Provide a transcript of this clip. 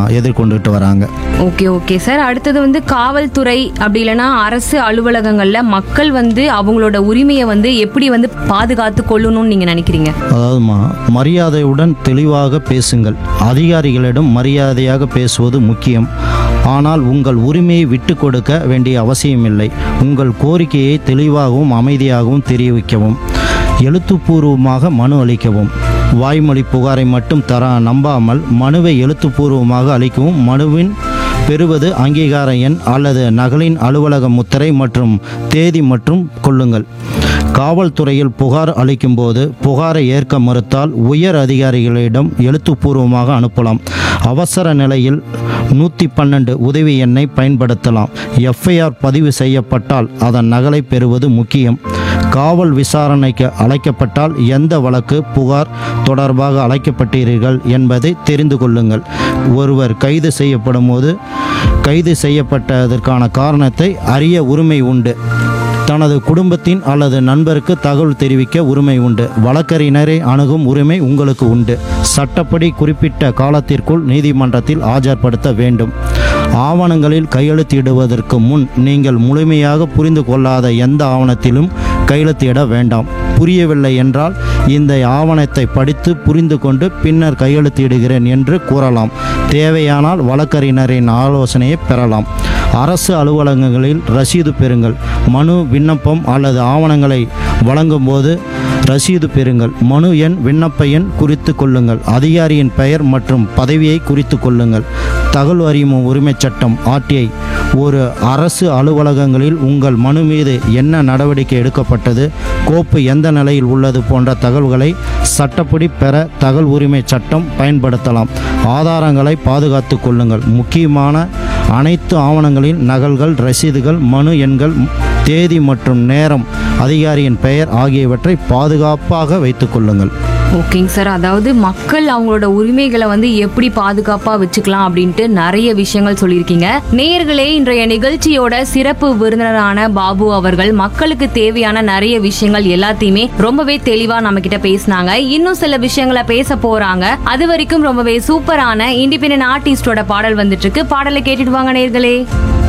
எதிர்கொண்டுட்டு வராங்க okay okay sir அடுத்தது வந்து காவல்துறை அப்படி இல்லைன்னா அரசு அலுவலகங்கள்ல மக்கள் வந்து அவங்களோட உரிமையை வந்து எப்படி வந்து பாதுகாத்து கொள்ளணும்னு நீங்க நினைக்கிறீங்க அதாவதுமா மரியாதையுடன் தெளிவாக பேசுங்கள் அதிகாரிகளிடம் மரியாதையாக பேசுவது முக்கியம் ஆனால் உங்கள் உரிமையை விட்டு கொடுக்க வேண்டிய அவசியமில்லை உங்கள் கோரிக்கையை தெளிவாகவும் அமைதியாகவும் தெரிவிக்கவும் எழுத்துப்பூர்வமாக மனு அளிக்கவும் வாய்மொழி புகாரை மட்டும் தர நம்பாமல் மனுவை எழுத்துப்பூர்வமாக அளிக்கவும் மனுவின் பெறுவது அங்கீகார எண் அல்லது நகலின் அலுவலக முத்திரை மற்றும் தேதி மற்றும் கொள்ளுங்கள் காவல்துறையில் புகார் அளிக்கும்போது புகாரை ஏற்க மறுத்தால் உயர் அதிகாரிகளிடம் எழுத்துப்பூர்வமாக அனுப்பலாம் அவசர நிலையில் நூற்றி பன்னெண்டு உதவி எண்ணை பயன்படுத்தலாம் எஃப்ஐஆர் பதிவு செய்யப்பட்டால் அதன் நகலை பெறுவது முக்கியம் காவல் விசாரணைக்கு அழைக்கப்பட்டால் எந்த வழக்கு புகார் தொடர்பாக அழைக்கப்பட்டீர்கள் என்பதை தெரிந்து கொள்ளுங்கள் ஒருவர் கைது செய்யப்படும் போது கைது செய்யப்பட்டதற்கான காரணத்தை அறிய உரிமை உண்டு தனது குடும்பத்தின் அல்லது நண்பருக்கு தகவல் தெரிவிக்க உரிமை உண்டு வழக்கறிஞரை அணுகும் உரிமை உங்களுக்கு உண்டு சட்டப்படி குறிப்பிட்ட காலத்திற்குள் நீதிமன்றத்தில் ஆஜர்படுத்த வேண்டும் ஆவணங்களில் கையெழுத்திடுவதற்கு முன் நீங்கள் முழுமையாக புரிந்து கொள்ளாத எந்த ஆவணத்திலும் கையெழுத்திட வேண்டாம் புரியவில்லை என்றால் இந்த ஆவணத்தை படித்து புரிந்து கொண்டு பின்னர் கையெழுத்திடுகிறேன் என்று கூறலாம் தேவையானால் வழக்கறிஞரின் ஆலோசனையை பெறலாம் அரசு அலுவலகங்களில் ரசீது பெறுங்கள் மனு விண்ணப்பம் அல்லது ஆவணங்களை வழங்கும்போது ரசீது பெறுங்கள் மனு எண் விண்ணப்ப எண் குறித்து கொள்ளுங்கள் அதிகாரியின் பெயர் மற்றும் பதவியை குறித்து கொள்ளுங்கள் தகவல் அறியும் உரிமைச் சட்டம் ஆர்டிஐ ஒரு அரசு அலுவலகங்களில் உங்கள் மனு மீது என்ன நடவடிக்கை எடுக்கப்பட்டது கோப்பு எந்த நிலையில் உள்ளது போன்ற தகவல்களை சட்டப்படி பெற தகவல் உரிமை சட்டம் பயன்படுத்தலாம் ஆதாரங்களை பாதுகாத்து கொள்ளுங்கள் முக்கியமான அனைத்து ஆவணங்களின் நகல்கள் ரசீதுகள் மனு எண்கள் தேதி மற்றும் நேரம் அதிகாரியின் பெயர் ஆகியவற்றை பாதுகாப்பாக வைத்துக் கொள்ளுங்கள் ஓகேங்க சார் அதாவது மக்கள் அவங்களோட உரிமைகளை வந்து எப்படி பாதுகாப்பா வச்சுக்கலாம் அப்படின்ட்டு நிறைய விஷயங்கள் சொல்லியிருக்கீங்க நேயர்களே இன்றைய நிகழ்ச்சியோட சிறப்பு விருந்தினரான பாபு அவர்கள் மக்களுக்கு தேவையான நிறைய விஷயங்கள் எல்லாத்தையுமே ரொம்பவே தெளிவா நம்ம கிட்ட பேசினாங்க இன்னும் சில விஷயங்களை பேச போறாங்க அது வரைக்கும் ரொம்பவே சூப்பரான இண்டிபெண்டன்ட் ஆர்டிஸ்டோட பாடல் வந்துட்டு இருக்கு பாடலை கேட்டுட்டு வாங்க நேயர்களே